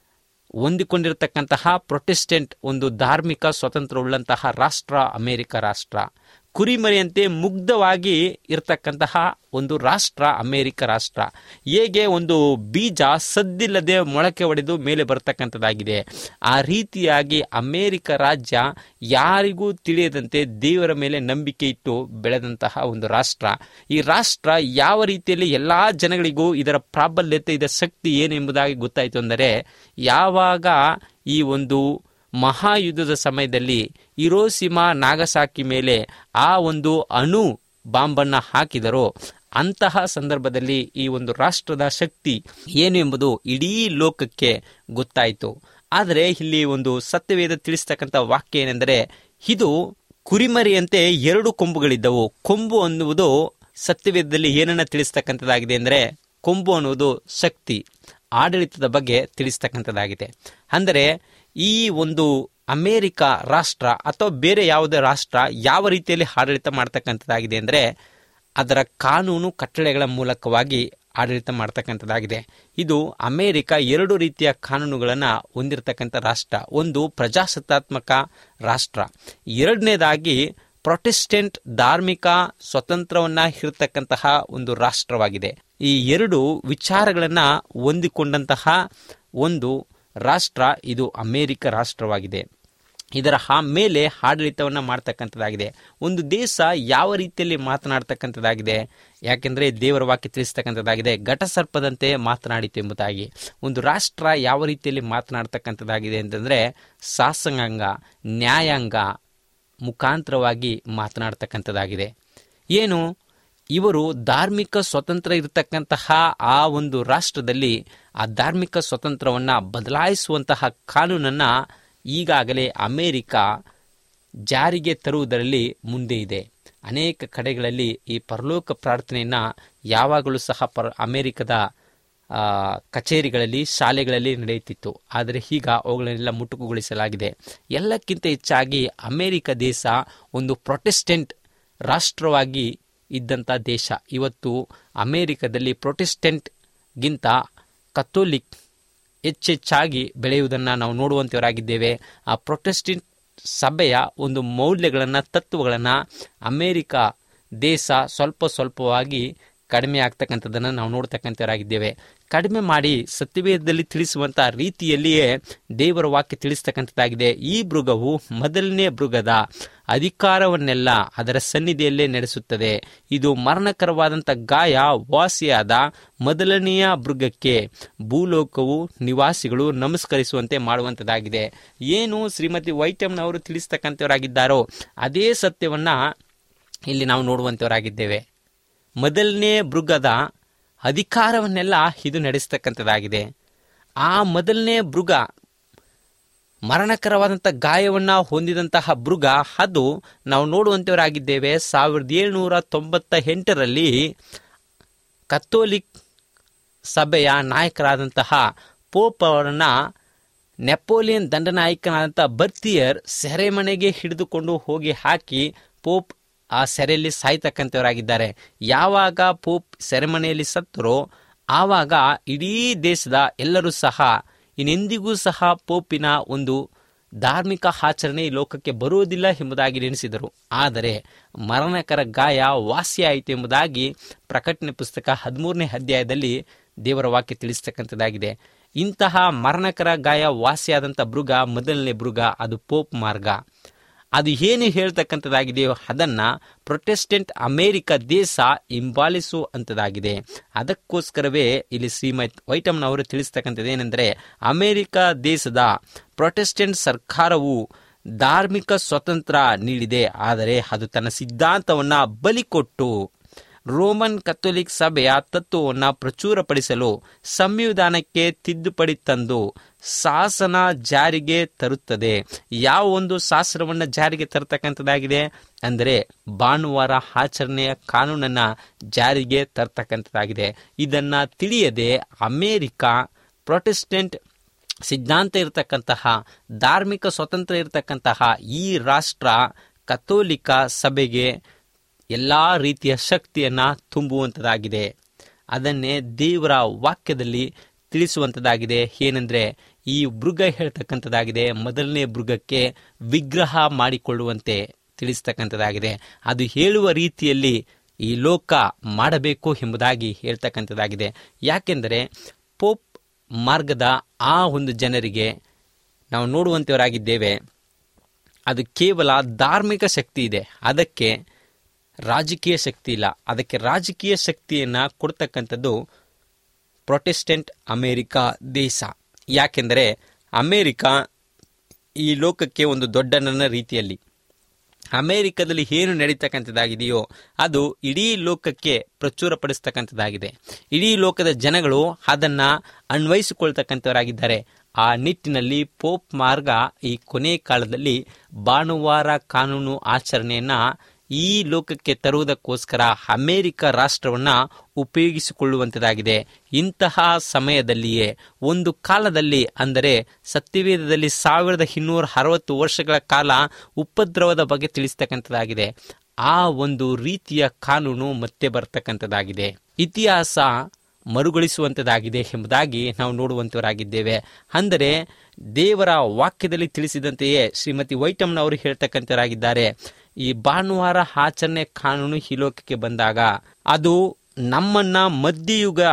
ಹೊಂದಿಕೊಂಡಿರತಕ್ಕಂತಹ ಪ್ರೊಟೆಸ್ಟೆಂಟ್ ಒಂದು ಧಾರ್ಮಿಕ ಸ್ವತಂತ್ರ ಉಳ್ಳಂತಹ ರಾಷ್ಟ್ರ ಅಮೆರಿಕ ರಾಷ್ಟ್ರ ಕುರಿಮರಿಯಂತೆ ಮುಗ್ಧವಾಗಿ ಇರತಕ್ಕಂತಹ ಒಂದು ರಾಷ್ಟ್ರ ಅಮೆರಿಕ ರಾಷ್ಟ್ರ ಹೇಗೆ ಒಂದು ಬೀಜ ಸದ್ದಿಲ್ಲದೆ ಮೊಳಕೆ ಒಡೆದು ಮೇಲೆ ಬರತಕ್ಕಂಥದ್ದಾಗಿದೆ ಆ ರೀತಿಯಾಗಿ ಅಮೆರಿಕ ರಾಜ್ಯ ಯಾರಿಗೂ ತಿಳಿಯದಂತೆ ದೇವರ ಮೇಲೆ ನಂಬಿಕೆ ಇಟ್ಟು ಬೆಳೆದಂತಹ ಒಂದು ರಾಷ್ಟ್ರ ಈ ರಾಷ್ಟ್ರ ಯಾವ ರೀತಿಯಲ್ಲಿ ಎಲ್ಲಾ ಜನಗಳಿಗೂ ಇದರ ಪ್ರಾಬಲ್ಯತೆ ಇದರ ಶಕ್ತಿ ಏನು ಎಂಬುದಾಗಿ ಗೊತ್ತಾಯಿತು ಅಂದರೆ ಯಾವಾಗ ಈ ಒಂದು ಮಹಾಯುದ್ಧದ ಸಮಯದಲ್ಲಿ ಇರೋಸಿಮಾ ನಾಗಸಾಕಿ ಮೇಲೆ ಆ ಒಂದು ಅಣು ಬಾಂಬನ್ನ ಹಾಕಿದರೋ ಅಂತಹ ಸಂದರ್ಭದಲ್ಲಿ ಈ ಒಂದು ರಾಷ್ಟ್ರದ ಶಕ್ತಿ ಏನು ಎಂಬುದು ಇಡೀ ಲೋಕಕ್ಕೆ ಗೊತ್ತಾಯಿತು ಆದರೆ ಇಲ್ಲಿ ಒಂದು ಸತ್ಯವೇದ ತಿಳಿಸ್ತಕ್ಕಂಥ ವಾಕ್ಯ ಏನೆಂದರೆ ಇದು ಕುರಿಮರಿಯಂತೆ ಎರಡು ಕೊಂಬುಗಳಿದ್ದವು ಕೊಂಬು ಅನ್ನುವುದು ಸತ್ಯವೇದದಲ್ಲಿ ಏನನ್ನ ತಿಳಿಸ್ತಕ್ಕಂಥದ್ದಾಗಿದೆ ಅಂದರೆ ಕೊಂಬು ಅನ್ನುವುದು ಶಕ್ತಿ ಆಡಳಿತದ ಬಗ್ಗೆ ತಿಳಿಸ್ತಕ್ಕಂಥದ್ದಾಗಿದೆ ಅಂದರೆ ಈ ಒಂದು ಅಮೇರಿಕ ರಾಷ್ಟ್ರ ಅಥವಾ ಬೇರೆ ಯಾವುದೇ ರಾಷ್ಟ್ರ ಯಾವ ರೀತಿಯಲ್ಲಿ ಆಡಳಿತ ಮಾಡ್ತಕ್ಕಂಥದ್ದಾಗಿದೆ ಅಂದರೆ ಅದರ ಕಾನೂನು ಕಟ್ಟಳೆಗಳ ಮೂಲಕವಾಗಿ ಆಡಳಿತ ಮಾಡ್ತಕ್ಕಂಥದ್ದಾಗಿದೆ ಇದು ಅಮೇರಿಕ ಎರಡು ರೀತಿಯ ಕಾನೂನುಗಳನ್ನು ಹೊಂದಿರತಕ್ಕಂಥ ರಾಷ್ಟ್ರ ಒಂದು ಪ್ರಜಾಸತ್ತಾತ್ಮಕ ರಾಷ್ಟ್ರ ಎರಡನೇದಾಗಿ ಪ್ರೊಟೆಸ್ಟೆಂಟ್ ಧಾರ್ಮಿಕ ಸ್ವತಂತ್ರವನ್ನ ಇರತಕ್ಕಂತಹ ಒಂದು ರಾಷ್ಟ್ರವಾಗಿದೆ ಈ ಎರಡು ವಿಚಾರಗಳನ್ನ ಹೊಂದಿಕೊಂಡಂತಹ ಒಂದು ರಾಷ್ಟ್ರ ಇದು ಅಮೇರಿಕ ರಾಷ್ಟ್ರವಾಗಿದೆ ಇದರ ಹಾ ಮೇಲೆ ಆಡಳಿತವನ್ನು ಮಾಡ್ತಕ್ಕಂಥದ್ದಾಗಿದೆ ಒಂದು ದೇಶ ಯಾವ ರೀತಿಯಲ್ಲಿ ಮಾತನಾಡ್ತಕ್ಕಂಥದ್ದಾಗಿದೆ ಯಾಕೆಂದರೆ ದೇವರ ವಾಕ್ಯ ತಿಳಿಸ್ತಕ್ಕಂಥದ್ದಾಗಿದೆ ಘಟಸರ್ಪದಂತೆ ಮಾತನಾಡಿತು ಎಂಬುದಾಗಿ ಒಂದು ರಾಷ್ಟ್ರ ಯಾವ ರೀತಿಯಲ್ಲಿ ಮಾತನಾಡ್ತಕ್ಕಂಥದ್ದಾಗಿದೆ ಅಂತಂದರೆ ಶಾಸಕಾಂಗ ನ್ಯಾಯಾಂಗ ಮುಖಾಂತರವಾಗಿ ಮಾತನಾಡ್ತಕ್ಕಂಥದ್ದಾಗಿದೆ ಏನು ಇವರು ಧಾರ್ಮಿಕ ಸ್ವತಂತ್ರ ಇರತಕ್ಕಂತಹ ಆ ಒಂದು ರಾಷ್ಟ್ರದಲ್ಲಿ ಆ ಧಾರ್ಮಿಕ ಸ್ವತಂತ್ರವನ್ನು ಬದಲಾಯಿಸುವಂತಹ ಕಾನೂನನ್ನು ಈಗಾಗಲೇ ಅಮೇರಿಕ ಜಾರಿಗೆ ತರುವುದರಲ್ಲಿ ಮುಂದೆ ಇದೆ ಅನೇಕ ಕಡೆಗಳಲ್ಲಿ ಈ ಪರಲೋಕ ಪ್ರಾರ್ಥನೆಯನ್ನು ಯಾವಾಗಲೂ ಸಹ ಪರ ಅಮೇರಿಕದ ಆ, ಕಚೇರಿಗಳಲ್ಲಿ ಶಾಲೆಗಳಲ್ಲಿ ನಡೆಯುತ್ತಿತ್ತು ಆದರೆ ಈಗ ಅವುಗಳನ್ನೆಲ್ಲ ಮುಟುಕುಗೊಳಿಸಲಾಗಿದೆ ಎಲ್ಲಕ್ಕಿಂತ ಹೆಚ್ಚಾಗಿ ಅಮೇರಿಕ ದೇಶ ಒಂದು ಪ್ರೊಟೆಸ್ಟೆಂಟ್ ರಾಷ್ಟ್ರವಾಗಿ ಇದ್ದಂಥ ದೇಶ ಇವತ್ತು ಅಮೇರಿಕದಲ್ಲಿ ಪ್ರೊಟೆಸ್ಟೆಂಟ್ಗಿಂತ ಕಥೋಲಿಕ್ ಹೆಚ್ಚೆಚ್ಚಾಗಿ ಬೆಳೆಯುವುದನ್ನು ನಾವು ನೋಡುವಂಥವರಾಗಿದ್ದೇವೆ ಆ ಪ್ರೊಟೆಸ್ಟೆಂಟ್ ಸಭೆಯ ಒಂದು ಮೌಲ್ಯಗಳನ್ನು ತತ್ವಗಳನ್ನು ಅಮೇರಿಕ ದೇಶ ಸ್ವಲ್ಪ ಸ್ವಲ್ಪವಾಗಿ ಕಡಿಮೆ ಆಗ್ತಕ್ಕಂಥದ್ದನ್ನು ನಾವು ನೋಡ್ತಕ್ಕಂಥವರಾಗಿದ್ದೇವೆ ಕಡಿಮೆ ಮಾಡಿ ಸತ್ಯವೇದದಲ್ಲಿ ತಿಳಿಸುವಂಥ ರೀತಿಯಲ್ಲಿಯೇ ದೇವರ ವಾಕ್ಯ ತಿಳಿಸ್ತಕ್ಕಂಥದ್ದಾಗಿದೆ ಈ ಮೃಗವು ಮೊದಲನೇ ಮೃಗದ ಅಧಿಕಾರವನ್ನೆಲ್ಲ ಅದರ ಸನ್ನಿಧಿಯಲ್ಲೇ ನಡೆಸುತ್ತದೆ ಇದು ಮರಣಕರವಾದಂಥ ಗಾಯ ವಾಸಿಯಾದ ಮೊದಲನೆಯ ಮೃಗಕ್ಕೆ ಭೂಲೋಕವು ನಿವಾಸಿಗಳು ನಮಸ್ಕರಿಸುವಂತೆ ಮಾಡುವಂಥದ್ದಾಗಿದೆ ಏನು ಶ್ರೀಮತಿ ವೈಟಮ್ನವರು ತಿಳಿಸ್ತಕ್ಕಂಥವರಾಗಿದ್ದಾರೋ ಅದೇ ಸತ್ಯವನ್ನ ಇಲ್ಲಿ ನಾವು ನೋಡುವಂಥವರಾಗಿದ್ದೇವೆ ಮೊದಲನೇ ಮೃಗದ ಅಧಿಕಾರವನ್ನೆಲ್ಲ ಇದು ನಡೆಸ್ತಕ್ಕಂಥದ್ದಾಗಿದೆ ಆ ಮೊದಲನೇ ಮೃಗ ಮರಣಕರವಾದಂಥ ಗಾಯವನ್ನು ಹೊಂದಿದಂತಹ ಮೃಗ ಅದು ನಾವು ನೋಡುವಂಥವರಾಗಿದ್ದೇವೆ ಸಾವಿರದ ಏಳುನೂರ ತೊಂಬತ್ತ ಎಂಟರಲ್ಲಿ ಕಥೋಲಿಕ್ ಸಭೆಯ ನಾಯಕರಾದಂತಹ ಪೋಪ್ ಅವರನ್ನ ನೆಪೋಲಿಯನ್ ದಂಡನಾಯಕನಾದಂಥ ಬರ್ತಿಯರ್ ಸೆರೆಮನೆಗೆ ಹಿಡಿದುಕೊಂಡು ಹೋಗಿ ಹಾಕಿ ಪೋಪ್ ಆ ಸೆರೆಯಲ್ಲಿ ಸಾಯ್ತಕ್ಕಂಥವರಾಗಿದ್ದಾರೆ ಯಾವಾಗ ಪೋಪ್ ಸೆರೆಮನೆಯಲ್ಲಿ ಸತ್ತರೋ ಆವಾಗ ಇಡೀ ದೇಶದ ಎಲ್ಲರೂ ಸಹ ಇನ್ನೆಂದಿಗೂ ಸಹ ಪೋಪಿನ ಒಂದು ಧಾರ್ಮಿಕ ಆಚರಣೆ ಈ ಲೋಕಕ್ಕೆ ಬರುವುದಿಲ್ಲ ಎಂಬುದಾಗಿ ನೆನೆಸಿದರು ಆದರೆ ಮರಣಕರ ಗಾಯ ವಾಸಿಯಾಯಿತು ಎಂಬುದಾಗಿ ಪ್ರಕಟಣೆ ಪುಸ್ತಕ ಹದಿಮೂರನೇ ಅಧ್ಯಾಯದಲ್ಲಿ ದೇವರ ವಾಕ್ಯ ತಿಳಿಸ್ತಕ್ಕಂಥದ್ದಾಗಿದೆ ಇಂತಹ ಮರಣಕರ ಗಾಯ ವಾಸಿಯಾದಂಥ ಮೃಗ ಮೊದಲನೇ ಮೃಗ ಅದು ಪೋಪ್ ಮಾರ್ಗ ಅದು ಏನು ಹೇಳ್ತಕ್ಕಂಥದ್ದಾಗಿದೆಯೋ ಅದನ್ನ ಪ್ರೊಟೆಸ್ಟೆಂಟ್ ಅಮೇರಿಕ ದೇಶ ಹಿಂಬಾಲಿಸುವಂಥದ್ದಾಗಿದೆ ಅದಕ್ಕೋಸ್ಕರವೇ ಇಲ್ಲಿ ಶ್ರೀಮತ್ ವೈಟಮ್ನವರು ತಿಳಿಸ್ತಕ್ಕಂಥದ್ದು ಏನೆಂದರೆ ಅಮೇರಿಕ ದೇಶದ ಪ್ರೊಟೆಸ್ಟೆಂಟ್ ಸರ್ಕಾರವು ಧಾರ್ಮಿಕ ಸ್ವತಂತ್ರ ನೀಡಿದೆ ಆದರೆ ಅದು ತನ್ನ ಸಿದ್ಧಾಂತವನ್ನ ಬಲಿಕೊಟ್ಟು ರೋಮನ್ ಕಥೋಲಿಕ್ ಸಭೆಯ ತತ್ವವನ್ನು ಪ್ರಚುರಪಡಿಸಲು ಸಂವಿಧಾನಕ್ಕೆ ತಿದ್ದುಪಡಿ ತಂದು ಶಾಸನ ಜಾರಿಗೆ ತರುತ್ತದೆ ಯಾವ ಒಂದು ಶಾಸ್ತ್ರವನ್ನು ಜಾರಿಗೆ ತರತಕ್ಕಂಥದ್ದಾಗಿದೆ ಅಂದರೆ ಭಾನುವಾರ ಆಚರಣೆಯ ಕಾನೂನನ್ನ ಜಾರಿಗೆ ತರ್ತಕ್ಕಂಥದ್ದಾಗಿದೆ ಇದನ್ನ ತಿಳಿಯದೆ ಅಮೇರಿಕ ಪ್ರೊಟೆಸ್ಟೆಂಟ್ ಸಿದ್ಧಾಂತ ಇರತಕ್ಕಂತಹ ಧಾರ್ಮಿಕ ಸ್ವತಂತ್ರ ಇರತಕ್ಕಂತಹ ಈ ರಾಷ್ಟ್ರ ಕಥೋಲಿಕ ಸಭೆಗೆ ಎಲ್ಲ ರೀತಿಯ ಶಕ್ತಿಯನ್ನು ತುಂಬುವಂಥದ್ದಾಗಿದೆ ಅದನ್ನೇ ದೇವರ ವಾಕ್ಯದಲ್ಲಿ ತಿಳಿಸುವಂಥದ್ದಾಗಿದೆ ಏನೆಂದರೆ ಈ ಮೃಗ ಹೇಳ್ತಕ್ಕಂಥದ್ದಾಗಿದೆ ಮೊದಲನೇ ಮೃಗಕ್ಕೆ ವಿಗ್ರಹ ಮಾಡಿಕೊಳ್ಳುವಂತೆ ತಿಳಿಸ್ತಕ್ಕಂಥದ್ದಾಗಿದೆ ಅದು ಹೇಳುವ ರೀತಿಯಲ್ಲಿ ಈ ಲೋಕ ಮಾಡಬೇಕು ಎಂಬುದಾಗಿ ಹೇಳ್ತಕ್ಕಂಥದ್ದಾಗಿದೆ ಯಾಕೆಂದರೆ ಪೋಪ್ ಮಾರ್ಗದ ಆ ಒಂದು ಜನರಿಗೆ ನಾವು ನೋಡುವಂಥವರಾಗಿದ್ದೇವೆ ಅದು ಕೇವಲ ಧಾರ್ಮಿಕ ಶಕ್ತಿ ಇದೆ ಅದಕ್ಕೆ ರಾಜಕೀಯ ಶಕ್ತಿ ಇಲ್ಲ ಅದಕ್ಕೆ ರಾಜಕೀಯ ಶಕ್ತಿಯನ್ನು ಕೊಡ್ತಕ್ಕಂಥದ್ದು ಪ್ರೊಟೆಸ್ಟೆಂಟ್ ಅಮೇರಿಕಾ ದೇಶ ಯಾಕೆಂದರೆ ಅಮೇರಿಕಾ ಈ ಲೋಕಕ್ಕೆ ಒಂದು ದೊಡ್ಡ ನನ್ನ ರೀತಿಯಲ್ಲಿ ಅಮೇರಿಕದಲ್ಲಿ ಏನು ನಡೀತಕ್ಕಂಥದ್ದಾಗಿದೆಯೋ ಅದು ಇಡೀ ಲೋಕಕ್ಕೆ ಪ್ರಚುರಪಡಿಸ್ತಕ್ಕಂಥದ್ದಾಗಿದೆ ಇಡೀ ಲೋಕದ ಜನಗಳು ಅದನ್ನು ಅನ್ವಯಿಸಿಕೊಳ್ತಕ್ಕಂಥವರಾಗಿದ್ದಾರೆ ಆ ನಿಟ್ಟಿನಲ್ಲಿ ಪೋಪ್ ಮಾರ್ಗ ಈ ಕೊನೆ ಕಾಲದಲ್ಲಿ ಭಾನುವಾರ ಕಾನೂನು ಆಚರಣೆಯನ್ನ ಈ ಲೋಕಕ್ಕೆ ತರುವುದಕ್ಕೋಸ್ಕರ ಅಮೇರಿಕ ರಾಷ್ಟ್ರವನ್ನ ಉಪಯೋಗಿಸಿಕೊಳ್ಳುವಂಥದ್ದಾಗಿದೆ ಇಂತಹ ಸಮಯದಲ್ಲಿಯೇ ಒಂದು ಕಾಲದಲ್ಲಿ ಅಂದರೆ ಸತ್ಯವೇದದಲ್ಲಿ ಸಾವಿರದ ಇನ್ನೂರ ಅರವತ್ತು ವರ್ಷಗಳ ಕಾಲ ಉಪದ್ರವದ ಬಗ್ಗೆ ತಿಳಿಸ್ತಕ್ಕಂಥದ್ದಾಗಿದೆ ಆ ಒಂದು ರೀತಿಯ ಕಾನೂನು ಮತ್ತೆ ಬರ್ತಕ್ಕಂಥದ್ದಾಗಿದೆ ಇತಿಹಾಸ ಮರುಗೊಳಿಸುವಂಥದ್ದಾಗಿದೆ ಎಂಬುದಾಗಿ ನಾವು ನೋಡುವಂತವರಾಗಿದ್ದೇವೆ ಅಂದರೆ ದೇವರ ವಾಕ್ಯದಲ್ಲಿ ತಿಳಿಸಿದಂತೆಯೇ ಶ್ರೀಮತಿ ವೈಟಮ್ನವರು ಹೇಳ್ತಕ್ಕಂಥವರಾಗಿದ್ದಾರೆ ಈ ಭಾನುವಾರ ಆಚರಣೆ ಕಾನೂನು ಈ ಲೋಕಕ್ಕೆ ಬಂದಾಗ ಅದು ನಮ್ಮನ್ನ ಮಧ್ಯಯುಗ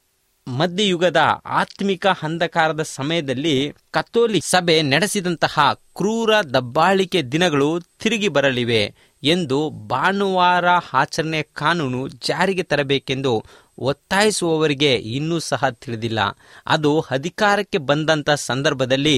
ಮಧ್ಯಯುಗದ ಆತ್ಮಿಕ ಅಂಧಕಾರದ ಸಮಯದಲ್ಲಿ ಕಥೋಲಿಕ್ ಸಭೆ ನಡೆಸಿದಂತಹ ಕ್ರೂರ ದಬ್ಬಾಳಿಕೆ ದಿನಗಳು ತಿರುಗಿ ಬರಲಿವೆ ಎಂದು ಭಾನುವಾರ ಆಚರಣೆ ಕಾನೂನು ಜಾರಿಗೆ ತರಬೇಕೆಂದು ಒತ್ತಾಯಿಸುವವರಿಗೆ ಇನ್ನೂ ಸಹ ತಿಳಿದಿಲ್ಲ ಅದು ಅಧಿಕಾರಕ್ಕೆ ಬಂದಂತ ಸಂದರ್ಭದಲ್ಲಿ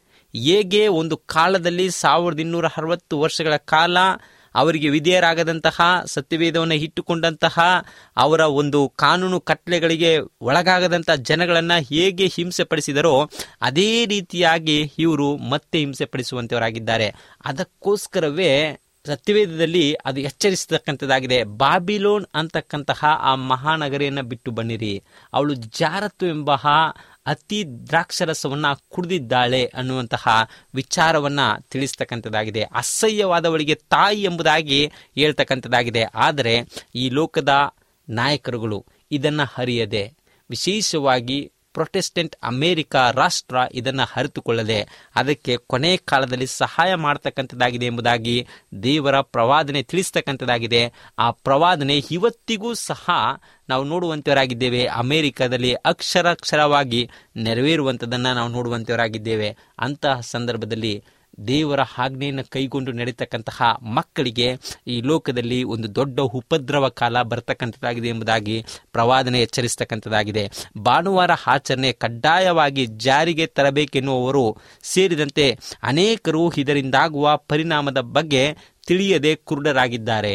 ಹೇಗೆ ಒಂದು ಕಾಲದಲ್ಲಿ ಸಾವಿರದ ಇನ್ನೂರ ಅರವತ್ತು ವರ್ಷಗಳ ಕಾಲ ಅವರಿಗೆ ವಿಧೇಯರಾಗದಂತಹ ಸತ್ಯವೇದವನ್ನು ಇಟ್ಟುಕೊಂಡಂತಹ ಅವರ ಒಂದು ಕಾನೂನು ಕಟ್ಟಳೆಗಳಿಗೆ ಒಳಗಾಗದಂತಹ ಜನಗಳನ್ನ ಹೇಗೆ ಹಿಂಸೆ ಪಡಿಸಿದರೋ ಅದೇ ರೀತಿಯಾಗಿ ಇವರು ಮತ್ತೆ ಹಿಂಸೆ ಪಡಿಸುವಂತವರಾಗಿದ್ದಾರೆ ಅದಕ್ಕೋಸ್ಕರವೇ ಸತ್ಯವೇದದಲ್ಲಿ ಅದು ಎಚ್ಚರಿಸತಕ್ಕಂಥದ್ದಾಗಿದೆ ಬಾಬಿಲೋನ್ ಅಂತಕ್ಕಂತಹ ಆ ಮಹಾನಗರಿಯನ್ನ ಬಿಟ್ಟು ಬನ್ನಿರಿ ಅವಳು ಜಾರತ್ತು ಎಂಬ ಅತಿ ದ್ರಾಕ್ಷರಸವನ್ನ ಕುಡಿದಿದ್ದಾಳೆ ಅನ್ನುವಂತಹ ವಿಚಾರವನ್ನ ತಿಳಿಸ್ತಕ್ಕಂಥದ್ದಾಗಿದೆ ಅಸಹ್ಯವಾದವಳಿಗೆ ತಾಯಿ ಎಂಬುದಾಗಿ ಹೇಳ್ತಕ್ಕಂಥದ್ದಾಗಿದೆ ಆದರೆ ಈ ಲೋಕದ ನಾಯಕರುಗಳು ಇದನ್ನ ಹರಿಯದೆ ವಿಶೇಷವಾಗಿ ಪ್ರೊಟೆಸ್ಟೆಂಟ್ ಅಮೇರಿಕ ರಾಷ್ಟ್ರ ಇದನ್ನು ಅರಿತುಕೊಳ್ಳದೆ ಅದಕ್ಕೆ ಕೊನೆ ಕಾಲದಲ್ಲಿ ಸಹಾಯ ಮಾಡತಕ್ಕಂಥದ್ದಾಗಿದೆ ಎಂಬುದಾಗಿ ದೇವರ ಪ್ರವಾದನೆ ತಿಳಿಸ್ತಕ್ಕಂಥದ್ದಾಗಿದೆ ಆ ಪ್ರವಾದನೆ ಇವತ್ತಿಗೂ ಸಹ ನಾವು ನೋಡುವಂತವರಾಗಿದ್ದೇವೆ ಅಮೇರಿಕಾದಲ್ಲಿ ಅಕ್ಷರಾಕ್ಷರವಾಗಿ ನೆರವೇರುವಂಥದ್ದನ್ನು ನಾವು ನೋಡುವಂತವರಾಗಿದ್ದೇವೆ ಅಂತಹ ಸಂದರ್ಭದಲ್ಲಿ ದೇವರ ಆಜ್ಞೆಯನ್ನು ಕೈಗೊಂಡು ನಡೀತಕ್ಕಂತಹ ಮಕ್ಕಳಿಗೆ ಈ ಲೋಕದಲ್ಲಿ ಒಂದು ದೊಡ್ಡ ಉಪದ್ರವ ಕಾಲ ಬರ್ತಕ್ಕಂಥದ್ದಾಗಿದೆ ಎಂಬುದಾಗಿ ಪ್ರವಾದನೆ ಎಚ್ಚರಿಸ್ತಕ್ಕಂಥದ್ದಾಗಿದೆ ಭಾನುವಾರ ಆಚರಣೆ ಕಡ್ಡಾಯವಾಗಿ ಜಾರಿಗೆ ತರಬೇಕೆನ್ನುವವರು ಸೇರಿದಂತೆ ಅನೇಕರು ಇದರಿಂದಾಗುವ ಪರಿಣಾಮದ ಬಗ್ಗೆ ತಿಳಿಯದೆ ಕುರುಡರಾಗಿದ್ದಾರೆ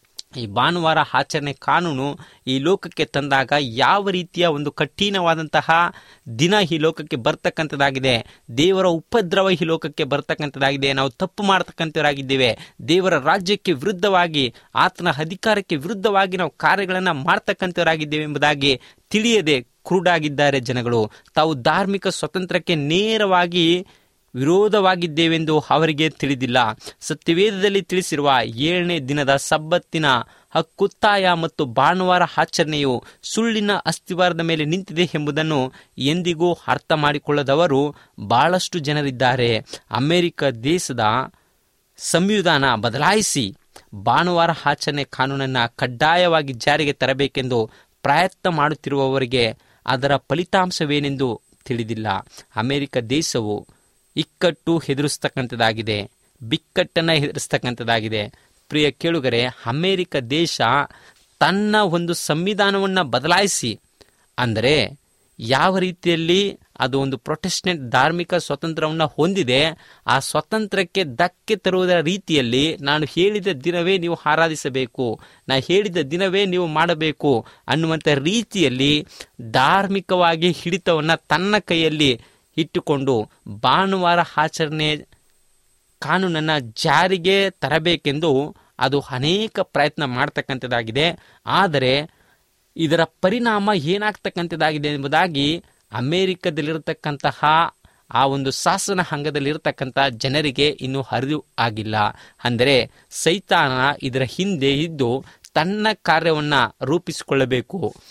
ಈ ಭಾನುವಾರ ಆಚರಣೆ ಕಾನೂನು ಈ ಲೋಕಕ್ಕೆ ತಂದಾಗ ಯಾವ ರೀತಿಯ ಒಂದು ಕಠಿಣವಾದಂತಹ ದಿನ ಈ ಲೋಕಕ್ಕೆ ಬರ್ತಕ್ಕಂಥದ್ದಾಗಿದೆ ದೇವರ ಉಪದ್ರವ ಈ ಲೋಕಕ್ಕೆ ಬರ್ತಕ್ಕಂಥದ್ದಾಗಿದೆ ನಾವು ತಪ್ಪು ಮಾಡ್ತಕ್ಕಂಥವರಾಗಿದ್ದೇವೆ ದೇವರ ರಾಜ್ಯಕ್ಕೆ ವಿರುದ್ಧವಾಗಿ ಆತನ ಅಧಿಕಾರಕ್ಕೆ ವಿರುದ್ಧವಾಗಿ ನಾವು ಕಾರ್ಯಗಳನ್ನು ಮಾಡ್ತಕ್ಕಂಥವರಾಗಿದ್ದೇವೆ ಎಂಬುದಾಗಿ ತಿಳಿಯದೆ ಕುರುಡಾಗಿದ್ದಾರೆ ಜನಗಳು ತಾವು ಧಾರ್ಮಿಕ ಸ್ವತಂತ್ರಕ್ಕೆ ನೇರವಾಗಿ ವಿರೋಧವಾಗಿದ್ದೇವೆಂದು ಅವರಿಗೆ ತಿಳಿದಿಲ್ಲ ಸತ್ಯವೇದದಲ್ಲಿ ತಿಳಿಸಿರುವ ಏಳನೇ ದಿನದ ಸಬ್ಬತ್ತಿನ ಹಕ್ಕುತ್ತಾಯ ಮತ್ತು ಭಾನುವಾರ ಆಚರಣೆಯು ಸುಳ್ಳಿನ ಅಸ್ಥಿವಾರದ ಮೇಲೆ ನಿಂತಿದೆ ಎಂಬುದನ್ನು ಎಂದಿಗೂ ಅರ್ಥ ಮಾಡಿಕೊಳ್ಳದವರು ಬಹಳಷ್ಟು ಜನರಿದ್ದಾರೆ ಅಮೆರಿಕ ದೇಶದ ಸಂವಿಧಾನ ಬದಲಾಯಿಸಿ ಭಾನುವಾರ ಆಚರಣೆ ಕಾನೂನನ್ನು ಕಡ್ಡಾಯವಾಗಿ ಜಾರಿಗೆ ತರಬೇಕೆಂದು ಪ್ರಯತ್ನ ಮಾಡುತ್ತಿರುವವರಿಗೆ ಅದರ ಫಲಿತಾಂಶವೇನೆಂದು ತಿಳಿದಿಲ್ಲ ಅಮೆರಿಕ ದೇಶವು ಇಕ್ಕಟ್ಟು ಹೆದರಿಸ್ತಕ್ಕಂಥದ್ದಾಗಿದೆ ಬಿಕ್ಕಟ್ಟನ್ನು ಹೆದರಿಸ್ತಕ್ಕಂಥದ್ದಾಗಿದೆ ಪ್ರಿಯ ಕೇಳುಗರೆ ಅಮೇರಿಕ ದೇಶ ತನ್ನ ಒಂದು ಸಂವಿಧಾನವನ್ನು ಬದಲಾಯಿಸಿ ಅಂದರೆ ಯಾವ ರೀತಿಯಲ್ಲಿ ಅದು ಒಂದು ಪ್ರೊಟೆಸ್ಟೆಂಟ್ ಧಾರ್ಮಿಕ ಸ್ವಾತಂತ್ರ್ಯವನ್ನು ಹೊಂದಿದೆ ಆ ಸ್ವಾತಂತ್ರ್ಯಕ್ಕೆ ಧಕ್ಕೆ ತರುವುದರ ರೀತಿಯಲ್ಲಿ ನಾನು ಹೇಳಿದ ದಿನವೇ ನೀವು ಆರಾಧಿಸಬೇಕು ನಾ ಹೇಳಿದ ದಿನವೇ ನೀವು ಮಾಡಬೇಕು ಅನ್ನುವಂಥ ರೀತಿಯಲ್ಲಿ ಧಾರ್ಮಿಕವಾಗಿ ಹಿಡಿತವನ್ನು ತನ್ನ ಕೈಯಲ್ಲಿ ಇಟ್ಟುಕೊಂಡು ಭಾನುವಾರ ಆಚರಣೆ ಕಾನೂನನ್ನು ಜಾರಿಗೆ ತರಬೇಕೆಂದು ಅದು ಅನೇಕ ಪ್ರಯತ್ನ ಮಾಡ್ತಕ್ಕಂಥದ್ದಾಗಿದೆ ಆದರೆ ಇದರ ಪರಿಣಾಮ ಏನಾಗ್ತಕ್ಕಂಥದ್ದಾಗಿದೆ ಎಂಬುದಾಗಿ ಅಮೇರಿಕದಲ್ಲಿರತಕ್ಕಂತಹ ಆ ಒಂದು ಶಾಸನ ಅಂಗದಲ್ಲಿರತಕ್ಕಂಥ ಜನರಿಗೆ ಇನ್ನೂ ಅರಿವು ಆಗಿಲ್ಲ ಅಂದರೆ ಸೈತಾನ ಇದರ ಹಿಂದೆ ಇದ್ದು ತನ್ನ ಕಾರ್ಯವನ್ನು ರೂಪಿಸಿಕೊಳ್ಳಬೇಕು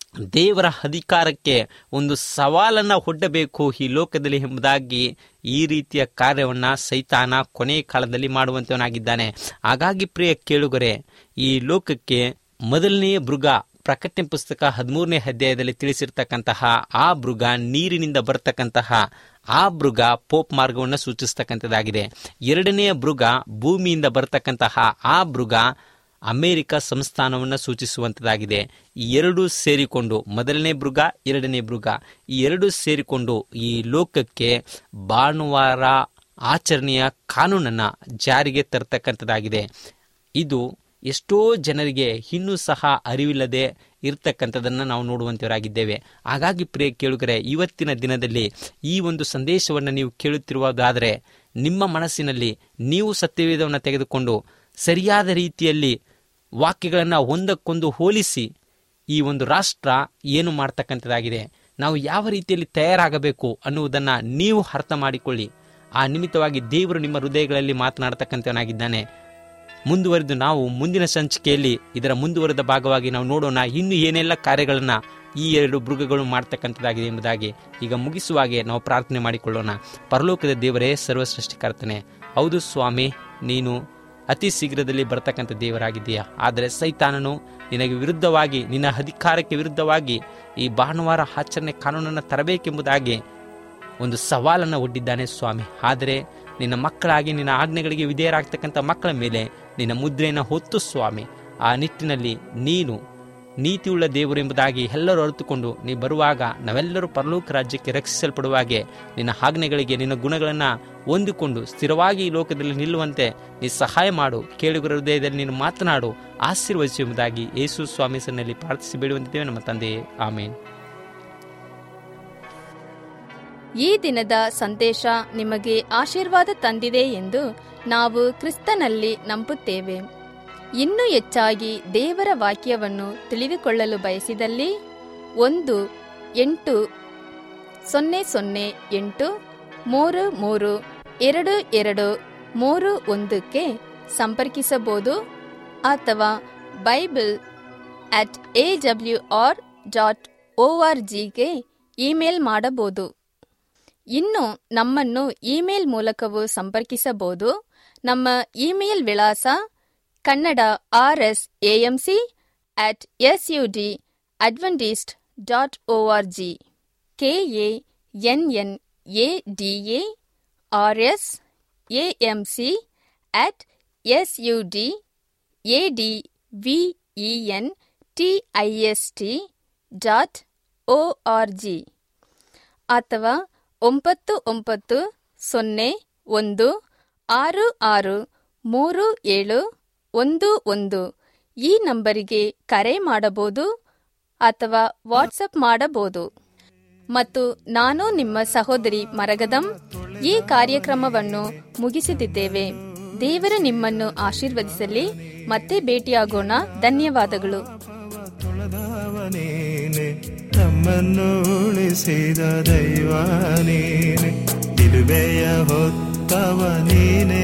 ದೇವರ ಅಧಿಕಾರಕ್ಕೆ ಒಂದು ಸವಾಲನ್ನ ಒಡ್ಡಬೇಕು ಈ ಲೋಕದಲ್ಲಿ ಎಂಬುದಾಗಿ ಈ ರೀತಿಯ ಕಾರ್ಯವನ್ನ ಸೈತಾನ ಕೊನೆ ಕಾಲದಲ್ಲಿ ಮಾಡುವಂತವನಾಗಿದ್ದಾನೆ ಹಾಗಾಗಿ ಪ್ರಿಯ ಕೇಳುಗರೆ ಈ ಲೋಕಕ್ಕೆ ಮೊದಲನೆಯ ಮೃಗ ಪ್ರಕಟಣೆ ಪುಸ್ತಕ ಹದಿಮೂರನೇ ಅಧ್ಯಾಯದಲ್ಲಿ ತಿಳಿಸಿರ್ತಕ್ಕಂತಹ ಆ ಮೃಗ ನೀರಿನಿಂದ ಬರ್ತಕ್ಕಂತಹ ಆ ಮೃಗ ಪೋಪ್ ಮಾರ್ಗವನ್ನು ಸೂಚಿಸ್ತಕ್ಕಂಥದ್ದಾಗಿದೆ ಎರಡನೆಯ ಮೃಗ ಭೂಮಿಯಿಂದ ಬರ್ತಕ್ಕಂತಹ ಆ ಮೃಗ ಅಮೆರಿಕ ಸಂಸ್ಥಾನವನ್ನು ಸೂಚಿಸುವಂಥದ್ದಾಗಿದೆ ಈ ಎರಡು ಸೇರಿಕೊಂಡು ಮೊದಲನೇ ಮೃಗ ಎರಡನೇ ಮೃಗ ಈ ಎರಡು ಸೇರಿಕೊಂಡು ಈ ಲೋಕಕ್ಕೆ ಭಾನುವಾರ ಆಚರಣೆಯ ಕಾನೂನನ್ನು ಜಾರಿಗೆ ತರ್ತಕ್ಕಂಥದ್ದಾಗಿದೆ ಇದು ಎಷ್ಟೋ ಜನರಿಗೆ ಇನ್ನೂ ಸಹ ಅರಿವಿಲ್ಲದೆ ಇರ್ತಕ್ಕಂಥದ್ದನ್ನು ನಾವು ನೋಡುವಂತವರಾಗಿದ್ದೇವೆ ಹಾಗಾಗಿ ಪ್ರಿಯ ಕೇಳುಗರೆ ಇವತ್ತಿನ ದಿನದಲ್ಲಿ ಈ ಒಂದು ಸಂದೇಶವನ್ನು ನೀವು ಕೇಳುತ್ತಿರುವುದಾದರೆ ನಿಮ್ಮ ಮನಸ್ಸಿನಲ್ಲಿ ನೀವು ಸತ್ಯವೇದವನ್ನು ತೆಗೆದುಕೊಂಡು ಸರಿಯಾದ ರೀತಿಯಲ್ಲಿ ವಾಕ್ಯಗಳನ್ನು ಒಂದಕ್ಕೊಂದು ಹೋಲಿಸಿ ಈ ಒಂದು ರಾಷ್ಟ್ರ ಏನು ಮಾಡ್ತಕ್ಕಂಥದ್ದಾಗಿದೆ ನಾವು ಯಾವ ರೀತಿಯಲ್ಲಿ ತಯಾರಾಗಬೇಕು ಅನ್ನುವುದನ್ನು ನೀವು ಅರ್ಥ ಮಾಡಿಕೊಳ್ಳಿ ಆ ನಿಮಿತ್ತವಾಗಿ ದೇವರು ನಿಮ್ಮ ಹೃದಯಗಳಲ್ಲಿ ಮಾತನಾಡ್ತಕ್ಕಂಥವನಾಗಿದ್ದಾನೆ ಮುಂದುವರೆದು ನಾವು ಮುಂದಿನ ಸಂಚಿಕೆಯಲ್ಲಿ ಇದರ ಮುಂದುವರೆದ ಭಾಗವಾಗಿ ನಾವು ನೋಡೋಣ ಇನ್ನು ಏನೆಲ್ಲ ಕಾರ್ಯಗಳನ್ನು ಈ ಎರಡು ಮೃಗಗಳು ಮಾಡ್ತಕ್ಕಂಥದ್ದಾಗಿದೆ ಎಂಬುದಾಗಿ ಈಗ ಮುಗಿಸುವಾಗೆ ನಾವು ಪ್ರಾರ್ಥನೆ ಮಾಡಿಕೊಳ್ಳೋಣ ಪರಲೋಕದ ದೇವರೇ ಸರ್ವ ಸೃಷ್ಟಿಕರ್ತನೆ ಹೌದು ಸ್ವಾಮಿ ನೀನು ಅತಿ ಶೀಘ್ರದಲ್ಲಿ ಬರ್ತಕ್ಕಂಥ ದೇವರಾಗಿದ್ದೀಯಾ ಆದರೆ ಸೈತಾನನು ನಿನಗೆ ವಿರುದ್ಧವಾಗಿ ನಿನ್ನ ಅಧಿಕಾರಕ್ಕೆ ವಿರುದ್ಧವಾಗಿ ಈ ಭಾನುವಾರ ಆಚರಣೆ ಕಾನೂನನ್ನು ತರಬೇಕೆಂಬುದಾಗಿ ಒಂದು ಸವಾಲನ್ನು ಒಡ್ಡಿದ್ದಾನೆ ಸ್ವಾಮಿ ಆದರೆ ನಿನ್ನ ಮಕ್ಕಳಾಗಿ ನಿನ್ನ ಆಜ್ಞೆಗಳಿಗೆ ವಿಧೇಯರಾಗ್ತಕ್ಕಂಥ ಮಕ್ಕಳ ಮೇಲೆ ನಿನ್ನ ಮುದ್ರೆಯನ್ನು ಹೊತ್ತು ಸ್ವಾಮಿ ಆ ನಿಟ್ಟಿನಲ್ಲಿ ನೀನು ನೀತಿಯುಳ್ಳ ದೇವರು ಎಂಬುದಾಗಿ ಎಲ್ಲರೂ ಅರಿತುಕೊಂಡು ನೀ ಬರುವಾಗ ನಾವೆಲ್ಲರೂ ಪರಲೋಕ ರಾಜ್ಯಕ್ಕೆ ರಕ್ಷಿಸಲ್ಪಡುವಾಗೆ ನಿನ್ನ ಆಜ್ಞೆಗಳಿಗೆ ನಿನ್ನ ಗುಣಗಳನ್ನು ಹೊಂದಿಕೊಂಡು ಸ್ಥಿರವಾಗಿ ಈ ಲೋಕದಲ್ಲಿ ನಿಲ್ಲುವಂತೆ ನೀ ಸಹಾಯ ಮಾಡು ಕೇಳುಗರ ಹೃದಯದಲ್ಲಿ ನೀನು ಮಾತನಾಡು ಆಶೀರ್ವದಿಸು ಎಂಬುದಾಗಿ ಯೇಸು ಸ್ವಾಮಿ ಸನ್ನಲ್ಲಿ ಪ್ರಾರ್ಥಿಸಿ ಬೇಡುವಂತಿದ್ದೇವೆ ನಮ್ಮ ತಂದೆಯೇ ಆಮೇನ್ ಈ ದಿನದ ಸಂದೇಶ ನಿಮಗೆ ಆಶೀರ್ವಾದ ತಂದಿದೆ ಎಂದು ನಾವು ಕ್ರಿಸ್ತನಲ್ಲಿ ನಂಬುತ್ತೇವೆ ಇನ್ನೂ ಹೆಚ್ಚಾಗಿ ದೇವರ ವಾಕ್ಯವನ್ನು ತಿಳಿದುಕೊಳ್ಳಲು ಬಯಸಿದಲ್ಲಿ ಒಂದು ಎಂಟು ಸೊನ್ನೆ ಸೊನ್ನೆ ಎಂಟು ಮೂರು ಮೂರು ಎರಡು ಎರಡು ಮೂರು ಒಂದಕ್ಕೆ ಸಂಪರ್ಕಿಸಬಹುದು ಅಥವಾ bible at A W R dot O R ಜಿಗೆ ಇಮೇಲ್ ಮಾಡಬಹುದು ಇನ್ನು ನಮ್ಮನ್ನು ಇಮೇಲ್ ಮೂಲಕವೂ ಸಂಪರ್ಕಿಸಬಹುದು ನಮ್ಮ ಇಮೇಲ್ ವಿಳಾಸ Kannada R S AMC at S U D Adventist dot O R G K A N N A D A R S AMC at S U D A D V E N T I S T dot O R G ಅಥವಾ ಒಂಬತ್ತು ಒಂಬತ್ತು ಸೊನ್ನೆ ಒಂದು ಆರು ಆರು ಮೂರು ಏಳು ಒಂದು ಒಂದು ಈ ನಂಬರಿಗೆ ಕರೆ ಮಾಡಬಹುದು ಅಥವಾ ವಾಟ್ಸಪ್ ಮಾಡಬಹುದು ಮತ್ತು ನಾನು ನಿಮ್ಮ ಸಹೋದರಿ ಮರಗದಂ ಈ ಕಾರ್ಯಕ್ರಮವನ್ನು ಮುಗಿಸುತ್ತಿದ್ದೇವೆ ದೇವರು ನಿಮ್ಮನ್ನು ಆಶೀರ್ವದಿಸಲಿ ಮತ್ತೆ ಭೇಟಿಯಾಗೋಣ ಧನ್ಯವಾದಗಳು ತೊಳೆದವನೇನೆ ನಮ್ಮನ್ನು ಉಳಿಸಿದ ದೈವ ನೀನೆ ಇರುವೆಯ ಹೊತ್ತವ ನೀನೆ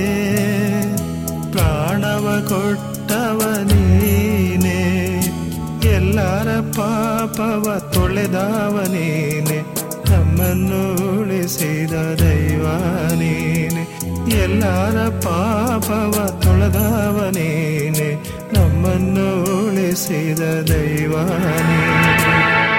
ಪ್ರಾಣವ ಕೊಟ್ಟವ ನೀನೆ ಎಲ್ಲರ ಪಾಪವ ತೊಳೆದವ ನೀನೆ ನಮ್ಮನ್ನು ಉಳಿಸಿದ ದೈವ ನೀನೆ ಎಲ್ಲರ ಪಾಪವ ತೊಳೆದವ ನೀನೆ ನಮ್ಮನ್ನು ಉಳಿಸಿದ ದೈವ ನೀನೆ